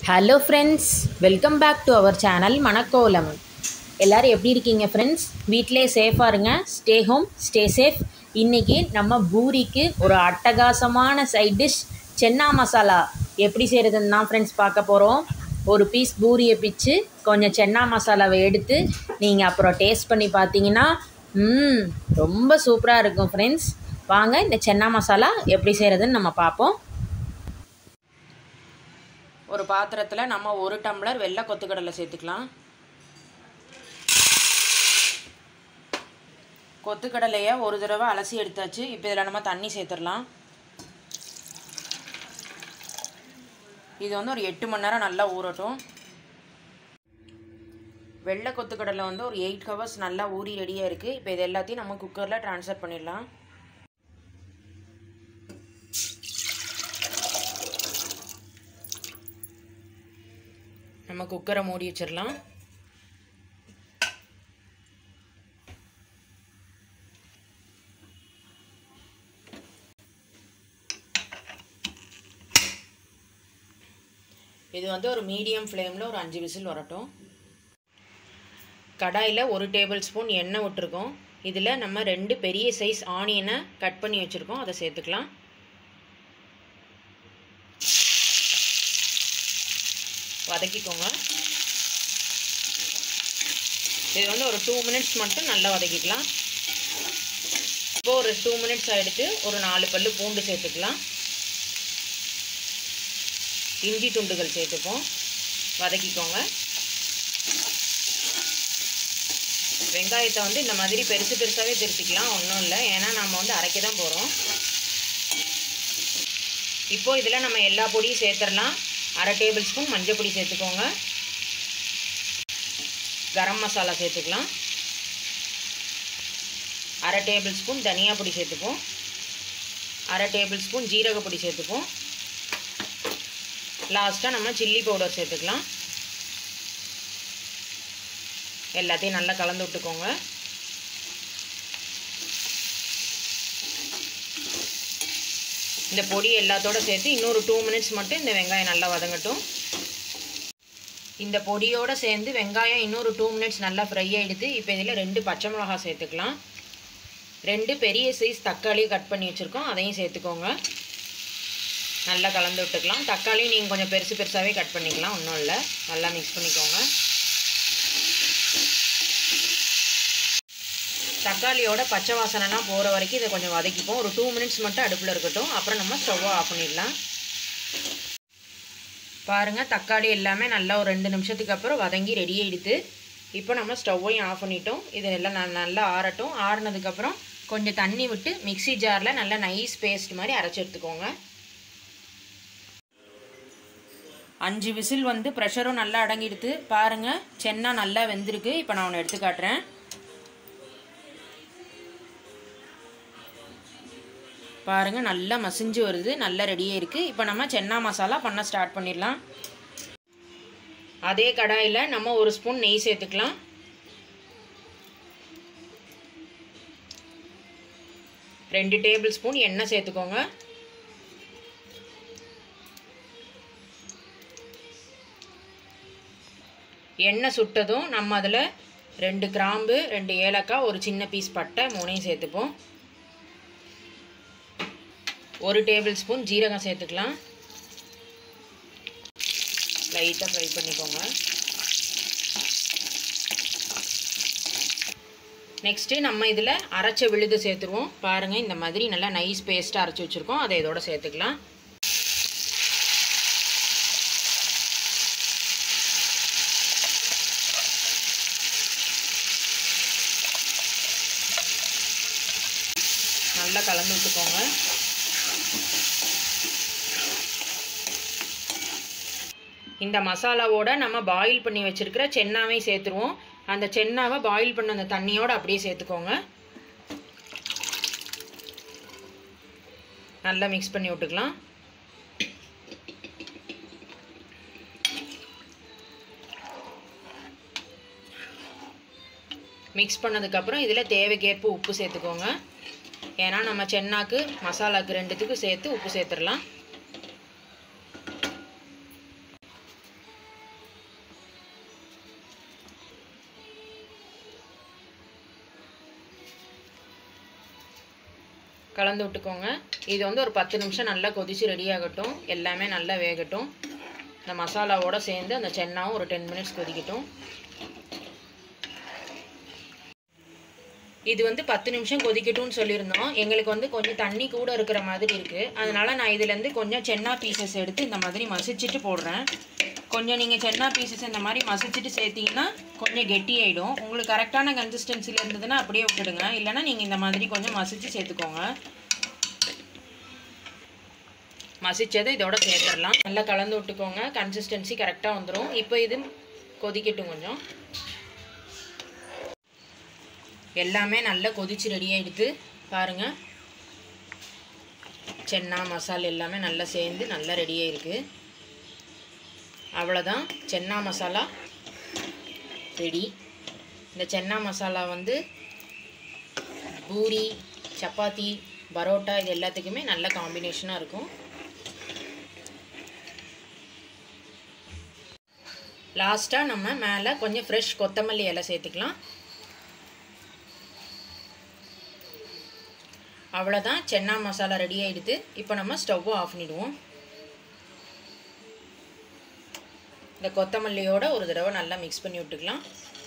hello friends welcome back to our channel Manakkolam எல்லோரும் எப்படி இருக்கீங்க ஃப்ரெண்ட்ஸ் வீட்டிலே சேஃபாக இருங்க ஸ்டே ஹோம் ஸ்டே சேஃப் இன்றைக்கி நம்ம பூரிக்கு ஒரு அட்டகாசமான சைட் டிஷ் சென்னா மசாலா எப்படி செய்கிறதுன்னு தான் ஃப்ரெண்ட்ஸ் பார்க்க போகிறோம் ஒரு பீஸ் பூரியை பிச்சு கொஞ்சம் சென்னா மசாலாவை எடுத்து நீங்கள் அப்புறம் டேஸ்ட் பண்ணி பார்த்தீங்கன்னா ம் ரொம்ப சூப்பராக இருக்கும் ஃப்ரெண்ட்ஸ் வாங்க இந்த சென்னா மசாலா எப்படி செய்கிறதுன்னு நம்ம பார்ப்போம் ஒரு பாத்திரத்தில் நம்ம ஒரு டம்ளர் வெள்ளை கொத்துக்கடலை சேர்த்துக்கலாம் கொத்துக்கடலையை ஒரு தடவை அலசி எடுத்தாச்சு இப்போ இதில் நம்ம தண்ணி சேர்த்துடலாம் இது வந்து ஒரு எட்டு மணி நேரம் நல்லா ஊறட்டும் வெள்ளை கொத்துக்கடலை வந்து ஒரு எயிட் ஹவர்ஸ் நல்லா ஊறி ரெடியாக இருக்குது இப்போ இது எல்லாத்தையும் நம்ம குக்கரில் ட்ரான்ஸ்ஃபர் பண்ணிடலாம் நம்ம குக்கரை மூடி வச்சிடலாம் இது வந்து ஒரு மீடியம் ஃப்ளேமில் ஒரு அஞ்சு விசில் வரட்டும் கடாயில் ஒரு டேபிள் ஸ்பூன் எண்ணெய் விட்டுருக்கோம் இதில் நம்ம ரெண்டு பெரிய சைஸ் ஆனியனை கட் பண்ணி வச்சுருக்கோம் அதை சேர்த்துக்கலாம் வதக்கிக்கோங்க இது வந்து ஒரு டூ மினிட்ஸ் மட்டும் நல்லா வதக்கிக்கலாம் இப்போ ஒரு டூ மினிட்ஸ் ஆகிடுத்து ஒரு நாலு பல் பூண்டு சேர்த்துக்கலாம் இஞ்சி துண்டுகள் சேர்த்துப்போம் வதக்கிக்கோங்க வெங்காயத்தை வந்து இந்த மாதிரி பெருசு பெருசாகவே திருத்திக்கலாம் ஒன்றும் இல்லை ஏன்னா நம்ம வந்து அரைக்க தான் போகிறோம் இப்போ இதில் நம்ம எல்லா பொடியும் சேர்த்துடலாம் அரை டேபிள் ஸ்பூன் மஞ்சள் பொடி சேர்த்துக்கோங்க கரம் மசாலா சேர்த்துக்கலாம் அரை டேபிள் ஸ்பூன் தனியா பொடி சேர்த்துப்போம் அரை டேபிள் ஸ்பூன் ஜீரக பொடி சேர்த்துப்போம் லாஸ்ட்டாக நம்ம சில்லி பவுடர் சேர்த்துக்கலாம் எல்லாத்தையும் நல்லா கலந்து விட்டுக்கோங்க இந்த பொடி எல்லாத்தோட சேர்த்து இன்னொரு டூ மினிட்ஸ் மட்டும் இந்த வெங்காயம் நல்லா வதங்கட்டும் இந்த பொடியோடு சேர்ந்து வெங்காயம் இன்னொரு டூ மினிட்ஸ் நல்லா ஃப்ரை ஆகிடுது இப்போ இதில் ரெண்டு பச்சை மிளகா சேர்த்துக்கலாம் ரெண்டு பெரிய சைஸ் தக்காளி கட் பண்ணி வச்சுருக்கோம் அதையும் சேர்த்துக்கோங்க நல்லா கலந்து விட்டுக்கலாம் தக்காளியும் நீங்கள் கொஞ்சம் பெருசு பெருசாகவே கட் பண்ணிக்கலாம் ஒன்றும் இல்லை நல்லா மிக்ஸ் பண்ணிக்கோங்க தக்காளியோட பச்சை வாசனைலாம் போகிற வரைக்கும் இதை கொஞ்சம் வதக்கிப்போம் ஒரு டூ மினிட்ஸ் மட்டும் அடுப்பில் இருக்கட்டும் அப்புறம் நம்ம ஸ்டவ்வை ஆஃப் பண்ணிடலாம் பாருங்கள் தக்காளி எல்லாமே நல்லா ஒரு ரெண்டு நிமிஷத்துக்கு அப்புறம் வதங்கி ரெடி ஆகிடுது இப்போ நம்ம ஸ்டவ்வையும் ஆஃப் பண்ணிட்டோம் இது எல்லாம் நல்லா ஆறட்டும் ஆறுனதுக்கப்புறம் கொஞ்சம் தண்ணி விட்டு மிக்சி ஜாரில் நல்லா நைஸ் பேஸ்ட் மாதிரி அரைச்சி எடுத்துக்கோங்க அஞ்சு விசில் வந்து ப்ரெஷரும் நல்லா அடங்கிடுது பாருங்கள் சென்னா நல்லா வெந்திருக்கு இப்போ நான் ஒன்று எடுத்து காட்டுறேன் பாருங்கள் நல்லா மசிஞ்சு வருது நல்லா ரெடியாக இருக்குது இப்போ நம்ம சென்னா மசாலா பண்ண ஸ்டார்ட் பண்ணிடலாம் அதே கடாயில் நம்ம ஒரு ஸ்பூன் நெய் சேர்த்துக்கலாம் ரெண்டு டேபிள் ஸ்பூன் எண்ணெய் சேர்த்துக்கோங்க எண்ணெய் சுட்டதும் நம்ம அதில் ரெண்டு கிராம்பு ரெண்டு ஏலக்காய் ஒரு சின்ன பீஸ் பட்டை மூணையும் சேர்த்துப்போம் ஒரு டேபிள் ஸ்பூன் ஜீரகம் சேர்த்துக்கலாம் லைட்டாக ஃப்ரை பண்ணிக்கோங்க நெக்ஸ்ட்டு நம்ம இதில் அரைச்ச விழுது சேர்த்துருவோம் பாருங்கள் இந்த மாதிரி நல்லா நைஸ் பேஸ்ட்டாக அரைச்சி வச்சுருக்கோம் அதை இதோட சேர்த்துக்கலாம் நல்லா கலந்து விட்டுக்கோங்க இந்த மசாலாவோட நம்ம பாயில் பண்ணி வச்சுருக்கிற சென்னாவை சேர்த்துருவோம் அந்த சென்னாவை பாயில் பண்ண அந்த தண்ணியோடு அப்படியே சேர்த்துக்கோங்க நல்லா மிக்ஸ் பண்ணி விட்டுக்கலாம் மிக்ஸ் பண்ணதுக்கப்புறம் இதில் தேவைக்கேற்ப உப்பு சேர்த்துக்கோங்க ஏன்னா நம்ம சென்னாக்கு மசாலாக்கு ரெண்டுத்துக்கும் சேர்த்து உப்பு சேர்த்துடலாம் கலந்து விட்டுக்கோங்க இது வந்து ஒரு பத்து நிமிஷம் நல்லா கொதித்து ரெடி ஆகட்டும் எல்லாமே நல்லா வேகட்டும் இந்த மசாலாவோடு சேர்ந்து அந்த சென்னாவும் ஒரு டென் மினிட்ஸ் கொதிக்கட்டும் இது வந்து பத்து நிமிஷம் கொதிக்கட்டும்னு சொல்லியிருந்தோம் எங்களுக்கு வந்து கொஞ்சம் தண்ணி கூட இருக்கிற மாதிரி இருக்குது அதனால் நான் இதுலேருந்து கொஞ்சம் சென்னா பீசஸ் எடுத்து இந்த மாதிரி மசிச்சுட்டு போடுறேன் கொஞ்சம் நீங்கள் சென்னா பீசஸ் இந்த மாதிரி மசிச்சுட்டு சேர்த்திங்கன்னா கொஞ்சம் கெட்டியாயிடும் உங்களுக்கு கரெக்டான கன்சிஸ்டன்சியில் இருந்ததுன்னா அப்படியே விட்டுடுங்க இல்லைனா நீங்கள் இந்த மாதிரி கொஞ்சம் மசிச்சு சேர்த்துக்கோங்க மசிச்சதை இதோட சேர்த்துடலாம் நல்லா கலந்து விட்டுக்கோங்க கன்சிஸ்டன்சி கரெக்டாக வந்துடும் இப்போ இது கொதிக்கட்டும் கொஞ்சம் எல்லாமே நல்லா கொதிச்சு ரெடி ஆகிடுது பாருங்கள் சென்னா மசால் எல்லாமே நல்லா சேர்ந்து நல்லா ரெடி ஆகிருக்கு அவ்வளோதான் சென்னா மசாலா ரெடி இந்த சென்னா மசாலா வந்து பூரி சப்பாத்தி பரோட்டா இது எல்லாத்துக்குமே நல்ல காம்பினேஷனாக இருக்கும் லாஸ்ட்டாக நம்ம மேலே கொஞ்சம் ஃப்ரெஷ் கொத்தமல்லி இலை சேர்த்துக்கலாம் அவ்வளோதான் சென்னா மசாலா ரெடி ஆகிடுது இப்போ நம்ம ஸ்டவ்வை ஆஃப் பண்ணிடுவோம் இந்த கொத்தமல்லியோட ஒரு தடவை நல்லா மிக்ஸ் பண்ணி விட்டுக்கலாம்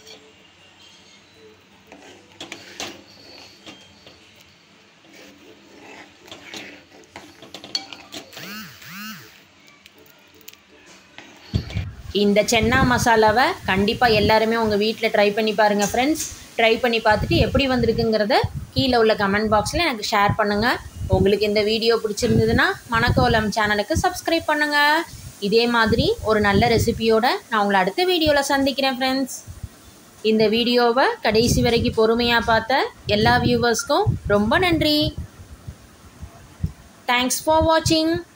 இந்த சென்னா மசாலாவை கண்டிப்பாக எல்லாருமே உங்கள் வீட்டில் ட்ரை பண்ணி பாருங்கள் ஃப்ரெண்ட்ஸ் ட்ரை பண்ணி பார்த்துட்டு எப்படி வந்திருக்குங்கிறத கீழே உள்ள கமெண்ட் பாக்ஸில் எனக்கு ஷேர் பண்ணுங்கள் உங்களுக்கு இந்த வீடியோ பிடிச்சிருந்ததுன்னா மணக்கோலம் சேனலுக்கு சப்ஸ்கிரைப் பண்ணுங்கள் இதே மாதிரி ஒரு நல்ல ரெசிபியோட நான் உங்களை அடுத்த வீடியோவில் சந்திக்கிறேன் ஃப்ரெண்ட்ஸ் இந்த வீடியோவை கடைசி வரைக்கும் பொறுமையாக பார்த்த எல்லா வியூவர்ஸ்க்கும் ரொம்ப நன்றி தேங்க்ஸ் ஃபார் வாட்சிங்